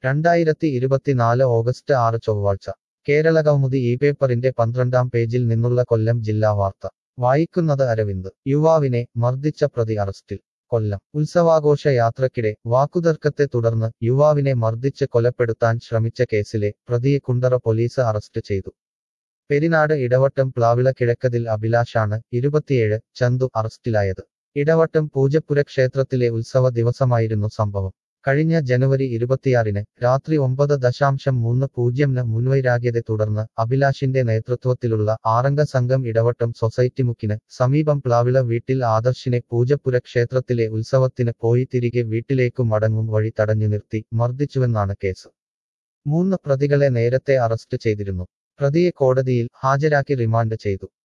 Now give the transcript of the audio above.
രണ്ടായിരത്തി ഇരുപത്തിനാല് ഓഗസ്റ്റ് ആറ് ചൊവ്വാഴ്ച കേരള കൗമുദി ഈ പേപ്പറിന്റെ പന്ത്രണ്ടാം പേജിൽ നിന്നുള്ള കൊല്ലം ജില്ലാ വാർത്ത വായിക്കുന്നത് അരവിന്ദ് യുവാവിനെ മർദ്ദിച്ച പ്രതി അറസ്റ്റിൽ കൊല്ലം ഉത്സവാഘോഷ യാത്രക്കിടെ വാക്കുതർക്കത്തെ തുടർന്ന് യുവാവിനെ മർദ്ദിച്ച് കൊലപ്പെടുത്താൻ ശ്രമിച്ച കേസിലെ പ്രതിയെ കുണ്ടറ പോലീസ് അറസ്റ്റ് ചെയ്തു പെരിനാട് ഇടവട്ടം പ്ലാവിള കിഴക്കതിൽ അഭിലാഷാണ് ഇരുപത്തിയേഴ് ചന്തു അറസ്റ്റിലായത് ഇടവട്ടം പൂജപ്പുര ക്ഷേത്രത്തിലെ ഉത്സവ ദിവസമായിരുന്നു സംഭവം കഴിഞ്ഞ ജനുവരി ഇരുപത്തിയാറിന് രാത്രി ഒമ്പത് ദശാംശം മൂന്ന് പൂജ്യംന് മുൻവൈരാഗ്യത്തെ തുടർന്ന് അഭിലാഷിന്റെ നേതൃത്വത്തിലുള്ള ആറംഗ സംഘം ഇടവട്ടം സൊസൈറ്റി മുക്കിന് സമീപം പ്ലാവിള വീട്ടിൽ ആദർശിനെ പൂജപ്പുര ക്ഷേത്രത്തിലെ ഉത്സവത്തിന് പോയി തിരികെ വീട്ടിലേക്കു മടങ്ങും വഴി തടഞ്ഞു നിർത്തി മർദ്ദിച്ചുവെന്നാണ് കേസ് മൂന്ന് പ്രതികളെ നേരത്തെ അറസ്റ്റ് ചെയ്തിരുന്നു പ്രതിയെ കോടതിയിൽ ഹാജരാക്കി റിമാൻഡ് ചെയ്തു